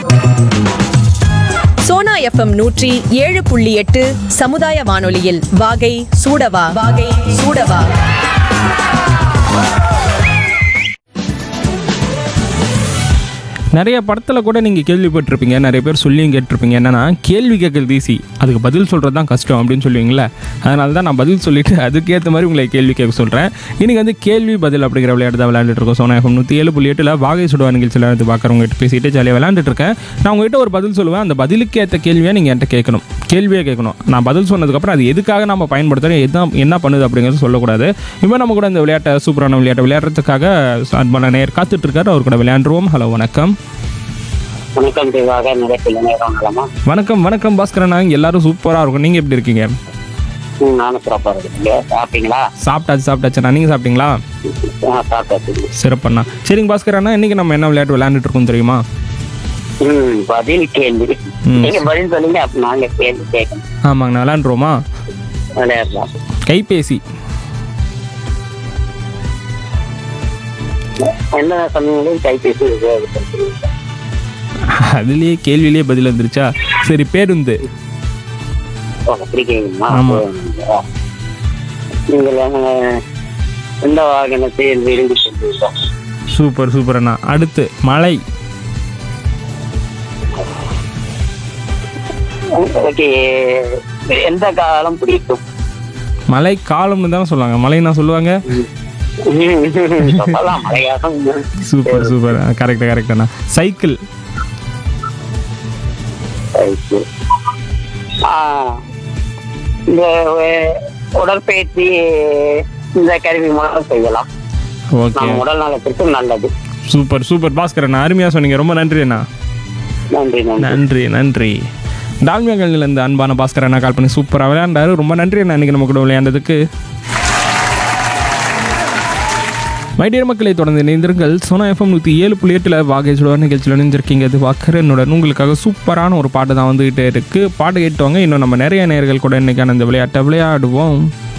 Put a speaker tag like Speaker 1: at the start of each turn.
Speaker 1: Sona FM நூற்றி ஏழு புள்ளி எட்டு சமுதாய வானொலியில் வாகை சூடவா வாகை சூடவா
Speaker 2: நிறைய படத்தில் கூட நீங்கள் கேள்விப்பட்டிருப்பீங்க நிறைய பேர் சொல்லியும் கேட்டிருப்பீங்க என்னன்னா கேள்வி கேட்கறது ஈஸி அதுக்கு பதில் சொல்கிறது தான் கஷ்டம் அப்படின்னு சொல்லுவீங்களே அதனால தான் நான் பதில் சொல்லிட்டு அதுக்கேற்ற மாதிரி உங்களை கேள்வி கேட்க சொல்கிறேன் இன்றைக்கி வந்து கேள்வி பதில் அப்படிங்கிற விளையாட்டு தான் விளையாண்டுட்டு இருக்கோம் சோனா எஃப்எம் நூற்றி ஏழு புள்ளி எட்டில் வாகை சுடுவா நிகழ்ச்சியில் வந்து பார்க்குறவங்ககிட்ட பேசிட்டு ஜாலியாக விளையாண்டுட்டு இருக்கேன் நான் உங்ககிட்ட ஒரு பதில் சொல்லுவேன் அந்த பதிலுக்கு ஏற்ற கேள்வியை நீங்கள் என்கிட்ட கேட்கணும் கேள்வியே கேட்கணும் நான் பதில் சொன்னதுக்கப்புறம் அது எதுக்காக நம்ம பயன்படுத்துகிறோம் எது என்ன பண்ணுது அப்படிங்கிறது சொல்லக்கூடாது இப்போ நம்ம கூட இந்த விளையாட்டை சூப்பரான விளையாட்டை விளையாடுறதுக்காக அன்பான நேர் காத்துட்டு இருக்காரு அவர் கூட விளையாண்டுருவோம் ஹலோ வணக்கம்
Speaker 3: வணக்கம் தேவாக நிலைப்பில் நேரம் நலமா
Speaker 2: வணக்கம் வணக்கம் பாஸ்கரண்ணா எல்லாரும் சூப்பராக இருக்கும் நீங்கள் எப்படி இருக்கீங்க
Speaker 3: ம், நானும் சிறப்பாக இருக்கீங்க சாப்பிட்டீங்களா
Speaker 2: சாப்பிட்டாச்சு சாப்பிட்டாச்சுண்ணா நீங்கள் சாப்பிட்டீங்களா
Speaker 3: ஆ சாப்பிட்டாச்சு
Speaker 2: சிறப்பண்ணா சரிங்க பாஸ்கரண்ணா இன்றைக்கி நம்ம என்ன விளையாட்டு விளையாண்டுட்டு இருக்கோம் தெரியுமா
Speaker 3: ம் பதில் கேள்வி
Speaker 2: ம்.
Speaker 3: நீங்க பதில் சொல்லுங்க அப்ப நாங்க கேள்வி கேட்கணும்
Speaker 2: ஆமாங்கண்ணா விளையாண்டுருவோமா
Speaker 3: விளையாடலாம்
Speaker 2: கைபேசி
Speaker 3: என்ன சொன்னீங்களே கைபேசி உபயோகப்படுத்துறீங்க
Speaker 2: அதுலேயே கேள்வியிலேயே பதில் வந்துருச்சா சரி பேருந்து
Speaker 3: ஓ, அப்படி கேட்குமா
Speaker 2: ஆமா.
Speaker 3: நீங்கள் அஹ், எந்த வாகனத்தை விரும்பி சென்றீர்கள்
Speaker 2: சூப்பர் சூப்பர் அண்ணா அடுத்து மலை
Speaker 3: உங்களுக்கு எந்த காலம் பிடிக்கும்
Speaker 2: மலை காலம்னு தானே சொல்லுவாங்க மலைன்னா சொல்லுவாங்க
Speaker 3: சொல்லலாம் மழையாகும்
Speaker 2: சூப்பர் சூப்பர் கரெக்ட் கரெக்ட் அண்ணா சைக்கிள்
Speaker 3: ரைட்டு. ஆ, இந்த அஹ், உடற்பயிற்சி இந்த கருவி மூலம் செய்யலாம்
Speaker 2: ஓகே
Speaker 3: நம் உடல் நலத்திற்கு நல்லது
Speaker 2: சூப்பர் சூப்பர் பாஸ்கர் அண்ணா அருமையாக சொன்னீங்க ரொம்ப நன்றி அண்ணா
Speaker 3: நன்றி நன்றி
Speaker 2: நன்றி நன்றி டால்மியா கல்லிலேருந்து அன்பான பாஸ்கர் அண்ணா கால் பண்ணி சூப்பராக விளையாண்டாரு ரொம்ப நன்றி அண்ணா இன்னைக்கு நம்ம கூட விளையாண்டதுக்கு மைடியர் மக்களை தொடர்ந்து இணைந்திருங்கள் சோனா எஃப்எம் நூற்றி ஏழு புள்ளி எட்டில் வாகேஜோட நிகழ்ச்சியில் இணைஞ்சிருக்கீங்க இது வாக்கரனுடன் உங்களுக்காக சூப்பரான ஒரு பாட்டு தான் வந்துகிட்டே இருக்குது பாட்டு கேட்டுவாங்க இன்னும் நம்ம நிறைய நேர்கள் கூட இன்னைக்கான இந்த விளையாட்டை விளையாடுவோம்